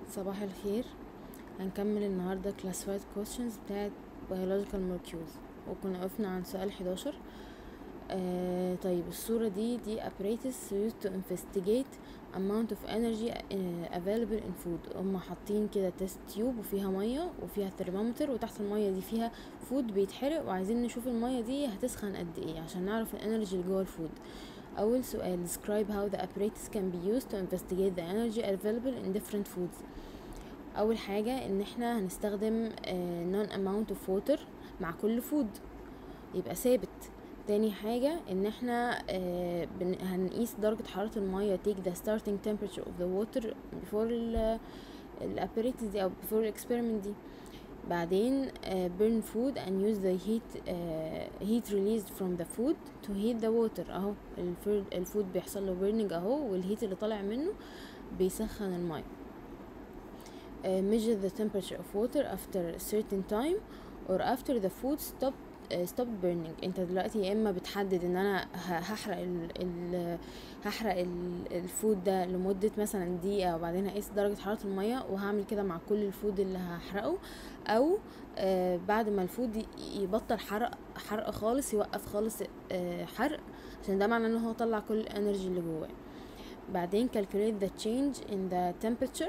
صباح الخير هنكمل النهاردة classified questions بتاعت biological molecules وكنا وقفنا عن سؤال 11 آه طيب الصورة دي دي apparatus used to investigate amount of energy uh, available in food هما حاطين كده تيست تيوب وفيها مية وفيها ترمومتر وتحت المية دي فيها فود بيتحرق وعايزين نشوف المية دي هتسخن قد ايه عشان نعرف الانرجي اللي جوه الفود أول سؤال describe how the apparatus can be used to investigate the energy available in different foods أول حاجة إن احنا هنستخدم uh, non amount of water مع كل فود يبقى ثابت تاني حاجة ان احنا آه بن- هنقيس درجة حرارة المية take the starting temperature of the water before ال apparatus دي او before الاكسبيرمنت دي بعدين آه burn food and use the heat آه heat released from the food to heat the water اهو الفود الفود بيحصل له burning اهو والهيت اللي طالع منه بيسخن المية آه measure the temperature of water after a certain time or after the food stop ستوب بيرنينج انت دلوقتي يا اما بتحدد ان انا ه- هحرق ال ال هحرق ال- الفود ده لمدة مثلا دقيقة وبعدين هقيس درجة حرارة المية وهعمل كده مع كل الفود اللي هحرقه او آه بعد ما الفود ي- يبطل حرق حرق خالص يوقف خالص آه حرق عشان ده معناه ان هو طلع كل الانرجي اللي جواه بعدين calculate the change in the temperature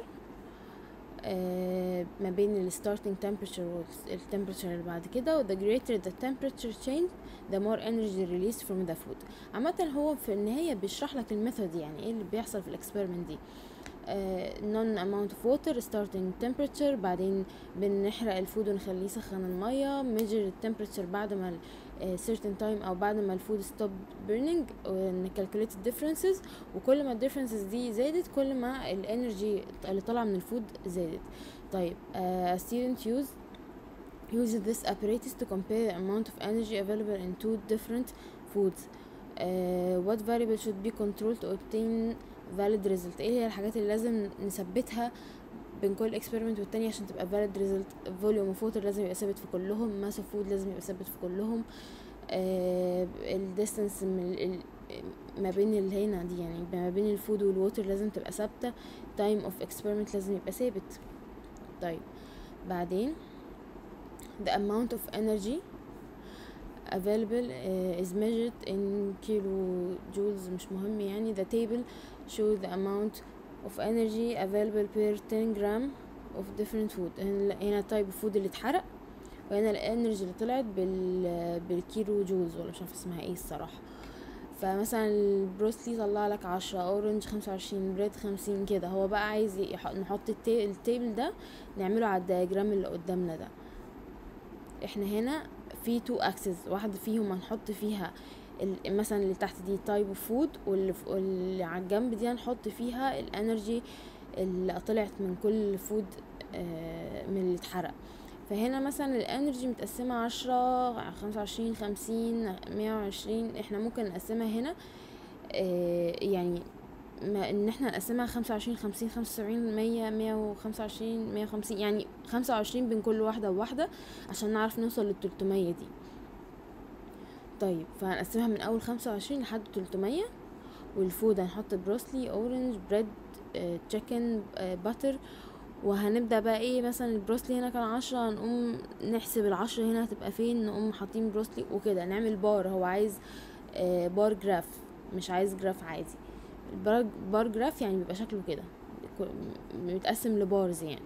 آه، ما بين ال starting temperature وال temperature اللي بعد كده و the greater the temperature change the more energy released from the food عامة هو في النهاية بيشرح لك الميثود يعني ايه اللي بيحصل في الاكسبيرمنت دي آه، non amount of water starting temperature بعدين بنحرق الفود ونخليه يسخن المية measure the temperature بعد ما ال- آه، certain time او بعد ما الفود stop burning ون calculate the differences وكل ما الديفرنسز دي زادت كل ما الانرجي اللي طالعه من الفود زادت طيب uh, student use uses this apparatus to compare the amount of energy available in two different foods uh, what variable should be controlled to obtain valid result ايه هي الحاجات اللي لازم نثبتها بين كل experiment والتاني عشان تبقى valid result volume of water لازم يبقى ثابت في كلهم mass of food لازم يبقى ثابت في كلهم آه الديستانس من ال- ال- ما بين اللي هنا دي يعني ما بين الفود والووتر لازم تبقى ثابتة time of experiment لازم يبقى ثابت طيب بعدين the amount of energy available uh, is measured in kilo joules مش مهم يعني the table show the amount of energy available per 10 gram of different food هنا هنا type of food اللي اتحرق وهنا الانرجي اللي طلعت بال بالكيلو جولز ولا مش عارفه اسمها ايه الصراحه فمثلا البروسلي طلع لك عشرة اورنج خمسة وعشرين بريد خمسين كده هو بقى عايز يح- نحط التا- التيبل ده نعمله على الدياجرام اللي قدامنا ده احنا هنا في تو اكسس واحدة فيهم هنحط فيها ال- مثلا اللي تحت دي تايب اوف فود واللي, ف- واللي على الجنب دي هنحط فيها الانرجي اللي طلعت من كل فود من اللي اتحرق فهنا مثلا الانرجي متقسمة عشرة خمسة وعشرين خمسين مية وعشرين احنا ممكن نقسمها هنا آه، يعني ما ان احنا نقسمها خمسة وعشرين خمسين خمسة وسبعين مية مية وخمسة وعشرين مية وخمسين يعني خمسة وعشرين بين كل واحدة وواحدة عشان نعرف نوصل للتلتمية دي طيب فهنقسمها من اول خمسة وعشرين لحد تلتمية والفود هنحط بروسلي اورنج بريد تشيكن باتر وهنبدأ بقى ايه مثلا البروسلي هنا كان عشرة هنقوم نحسب العشرة هنا هتبقى فين نقوم حاطين بروسلي وكده نعمل بار هو عايز آه، بار جراف مش عايز جراف عادي البار بار جراف يعني بيبقى شكله كده كو- متقسم لبارز يعني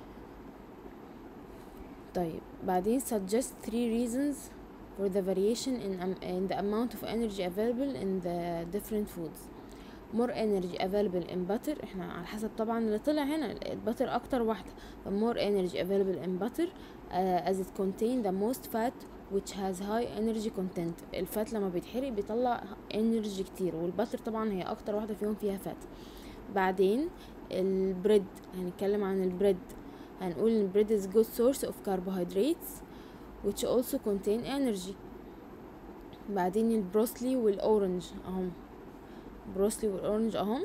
طيب بعدين suggest three reasons for the variation in, am- in the amount of energy available in the different foods more energy available in butter احنا على حسب طبعا اللي طلع هنا البتر اكتر واحدة ف more energy available in butter uh, as it contain the most fat which has high energy content الفات لما بيتحرق بيطلع energy كتير والبتر طبعا هي اكتر واحدة فيهم فيها فات بعدين البريد هنتكلم عن البريد هنقول ان البريد is good source of carbohydrates which also contain energy بعدين البروسلي والاورنج اهم بروسلي والاورنج اهم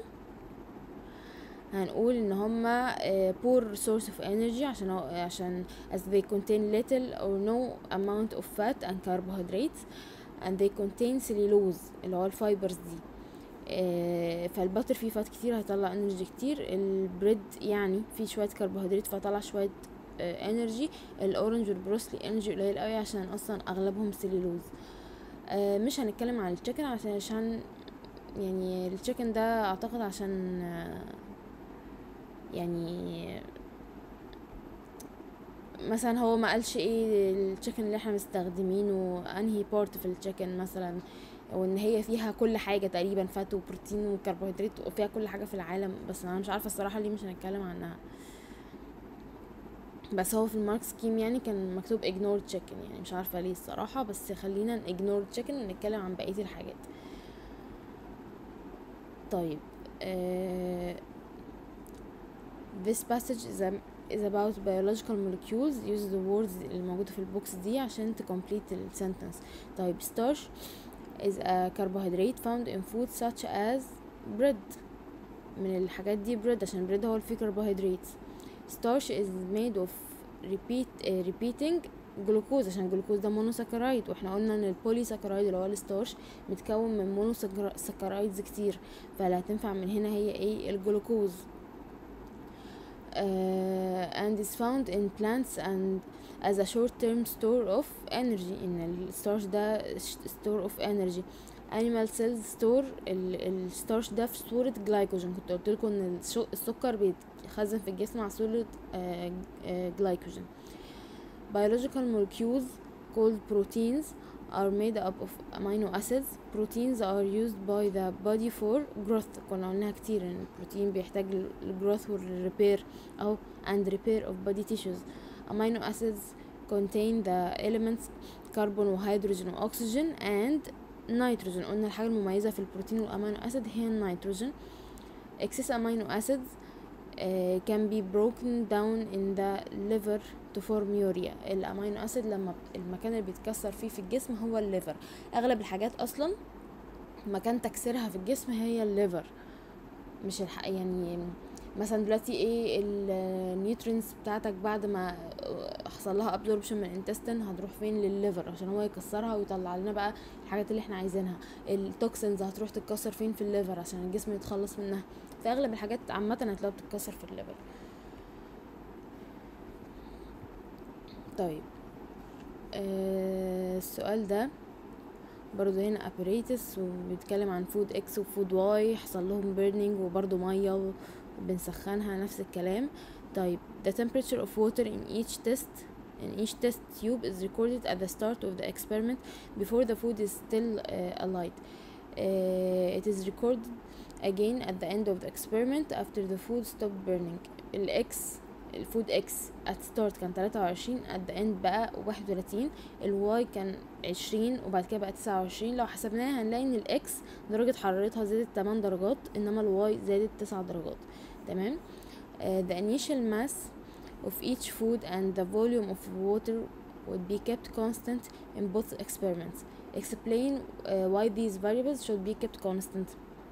هنقول ان هما uh, poor source of energy عشان هو- عشان as they contain little or no amount of fat and carbohydrates and they contain cellulose اللي هو الفايبرز دي آه، فالباتر فيه فات كتير هيطلع انرجي كتير البريد يعني فيه شويه كربوهيدرات فطلع شويه انرجي الاورنج والبروسلي انرجي قليل قوي عشان اصلا اغلبهم سيلولوز آه، مش هنتكلم عن التشيكن عشان يعني التشيكن ده اعتقد عشان آه، يعني مثلا هو ما قالش ايه التشيكن اللي احنا مستخدمينه انهي بارت في التشيكن مثلا وان هي فيها كل حاجه تقريبا فات وبروتين وكربوهيدرات وفيها كل حاجه في العالم بس انا مش عارفه الصراحه ليه مش هنتكلم عنها بس هو في المارك سكيم يعني كان مكتوب ignore chicken يعني مش عارفه ليه الصراحه بس خلينا ignore chicken ونتكلم عن بقيه الحاجات طيب uh, this passage is, a, is about biological molecules use the words اللي موجودة في البوكس دي عشان to complete the sentence طيب starch is a carbohydrate found in food such as bread من الحاجات دي bread عشان bread هو اللي فيه carbohydrates starch is made of repeat uh, repeating جلوكوز عشان الجلوكوز ده مونوساكرايد واحنا قلنا ان البوليساكرايد اللي هو الستارش متكون من مونوساكرايدز كتير فاللي هتنفع من هنا هي ايه الجلوكوز uh, and is found in plants and as a short term store of energy ان الستارش ده store of energy animal cells store الستارش ده في صورة جلايكوجين كنت قلت لكم ان السكر بيتخزن في الجسم على صورة جلايكوجين biological molecules called proteins are made up of amino acids proteins are used by the body for growth كنا قلناها كتير ان البروتين بيحتاج للجروث والريبير او and repair of body tissues amino acids contain the elements carbon وهيدروجين واكسجين and nitrogen قلنا الحاجة المميزة في البروتين والامينو اسيد هي النيتروجين excess amino acids uh, can be broken down in the liver to form urea الامينو اسيد لما المكان اللي بيتكسر فيه في الجسم هو الليفر اغلب الحاجات اصلا مكان تكسيرها في الجسم هي الليفر مش الحق يعني مثلا دلوقتي ايه النيوترينز بتاعتك بعد ما حصل لها ابزوربشن من الانتستين هتروح فين للليفر عشان هو يكسرها ويطلع لنا بقى الحاجات اللي احنا عايزينها التوكسينز هتروح تتكسر فين في الليفر عشان الجسم يتخلص منها فاغلب الحاجات عامه هتلاقيها بتتكسر في الليفر طيب آه السؤال ده برضو هنا apparatus وبيتكلم عن فود اكس وفود واي حصل لهم بيرنينج وبرضو ميه بنسخنها نفس الكلام طيب the temperature of water in each test in each test tube is recorded at the start of the experiment before the food is still uh, alight uh, it is recorded again at the end of the experiment after the food stopped burning الاكس الفود اكس at start كان تلاتة وعشرين at the end بقى واحد وتلاتين الواي كان عشرين وبعد كده بقى تسعة وعشرين لو حسبناها هنلاقي ان الاكس درجة حرارتها زادت تمن درجات انما الواي زادت تسع درجات تمام uh, the initial mass of each food and the volume of water would be kept constant in both experiments explain uh, why these variables should be kept constant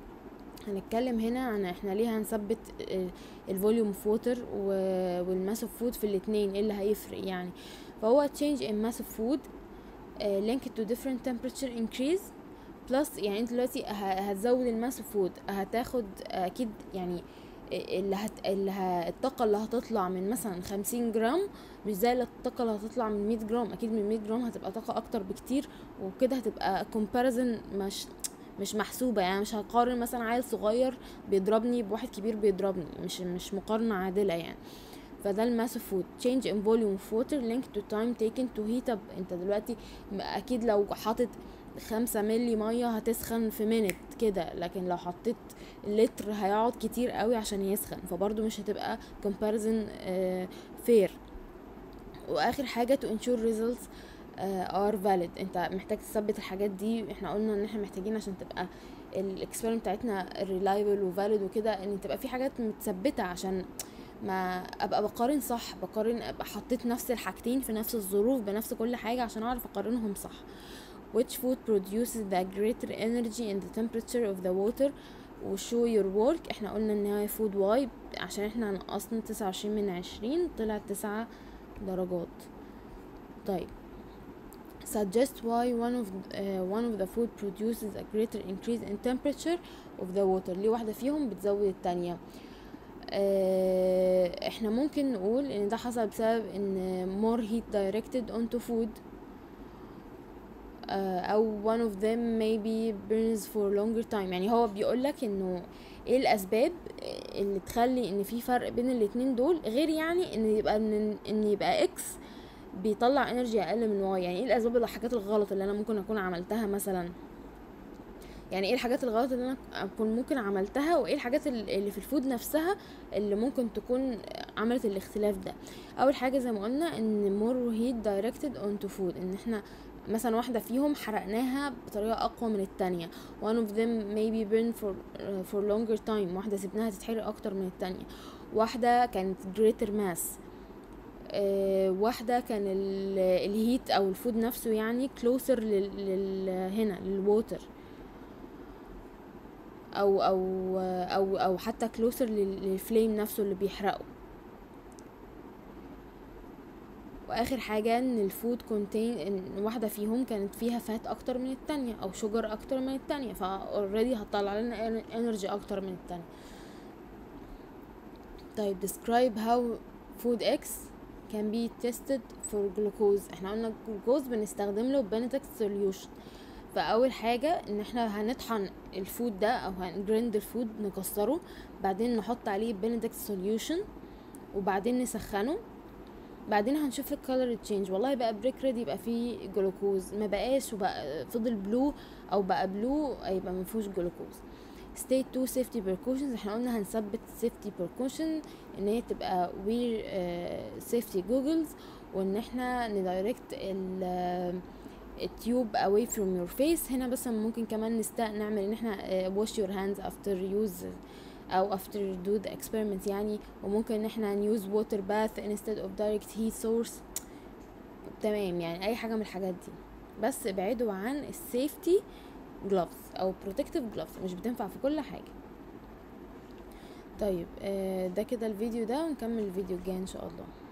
هنتكلم هنا عن احنا ليه هنثبت الفوليوم اوف ووتر والماس اوف فود في الاتنين ايه اللي هيفرق يعني فهو change in mass of food uh, linked to different temperature increase بلس يعني انت دلوقتي هتزود الماس اوف فود هتاخد اكيد يعني اللي هت... اللي ه... الطاقة اللي هتطلع من مثلا خمسين جرام مش زي الطاقة اللي هتطلع من مية جرام أكيد من مية جرام هتبقى طاقة أكتر بكتير وكده هتبقى comparison مش مش محسوبة يعني مش هقارن مثلا عيل صغير بيضربني بواحد كبير بيضربني مش مش مقارنة عادلة يعني فده الماس فود change in volume of water linked to time taken to heat up انت دلوقتي اكيد لو حاطط خمسة ملي مية هتسخن في منت كده لكن لو حطيت لتر هيقعد كتير قوي عشان يسخن فبرضه مش هتبقى comparison uh, fair واخر حاجة to ensure results ار uh, valid انت محتاج تثبت الحاجات دي احنا قلنا ان احنا محتاجين عشان تبقى الاكسبيرمنت بتاعتنا reliable وفاليد وكده ان تبقى في حاجات متثبته عشان ما ابقى بقارن صح بقارن ابقى حطيت نفس الحاجتين في نفس الظروف بنفس كل حاجه عشان اعرف اقارنهم صح which food produces the greater energy and the temperature of the water و show your work احنا قلنا ان هي food واي عشان احنا نقصنا تسعة وعشرين من عشرين طلع تسعة درجات طيب suggest why one of uh, one of the food produces a greater increase in temperature of the water ليه واحدة فيهم بتزود التانية آه، احنا ممكن نقول ان ده حصل بسبب ان more heat directed onto food آه، او one of them maybe burns for longer time يعني هو بيقولك انه ايه الاسباب اللي تخلي ان في فرق بين الاتنين دول غير يعني ان يبقى ان, إن يبقى اكس بيطلع انرجي اقل من واي يعني ايه الاسباب الحاجات الغلط اللي انا ممكن اكون عملتها مثلا يعني ايه الحاجات الغلط اللي انا اكون ممكن عملتها وايه الحاجات ال- اللي في الفود نفسها اللي ممكن تكون عملت الاختلاف ده اول حاجه زي ما قلنا ان more heat directed onto food ان احنا مثلا واحدة فيهم حرقناها بطريقة أقوى من التانية one of them maybe burn for, uh, for longer time واحدة سيبناها تتحرق أكتر من التانية واحدة كانت greater mass آه، واحدة كان ال- الهيت أو الفود نفسه يعني closer لل, لل هنا للووتر أو أو أو أو حتى closer لل- للفليم نفسه اللي بيحرقه واخر حاجة ان الفود كونتين ان واحدة فيهم كانت فيها فات اكتر من التانية او شجر اكتر من التانية فا already هتطلع لنا انرجي اكتر من التانية طيب describe how food X can be tested for glucose احنا قلنا الجلوكوز بنستخدم له بنتكس solution فاول حاجة ان احنا هنطحن الفود ده او هنجريند الفود نكسره بعدين نحط عليه بنتكس solution وبعدين نسخنه بعدين هنشوف الكالر تشينج والله بقى بريك ريد يبقى فيه جلوكوز ما بقاش وبقى فضل بلو او بقى بلو يبقى ما فيهوش جلوكوز ستيت 2 سيفتي precautions احنا قلنا هنثبت سيفتي precaution ان هي تبقى وير سيفتي جوجلز وان احنا ندايركت ال التيوب away from your face هنا بس ممكن كمان نست نعمل ان احنا uh, wash your hands after use او after do the experiment يعني وممكن ان احنا use water bath instead of direct heat source تمام يعني اي حاجه من الحاجات دي بس ابعدوا عن السيفتي جلوفز او بروتكتيف جلوفز مش بتنفع في كل حاجه طيب آه، ده كده الفيديو ده ونكمل الفيديو الجاي ان شاء الله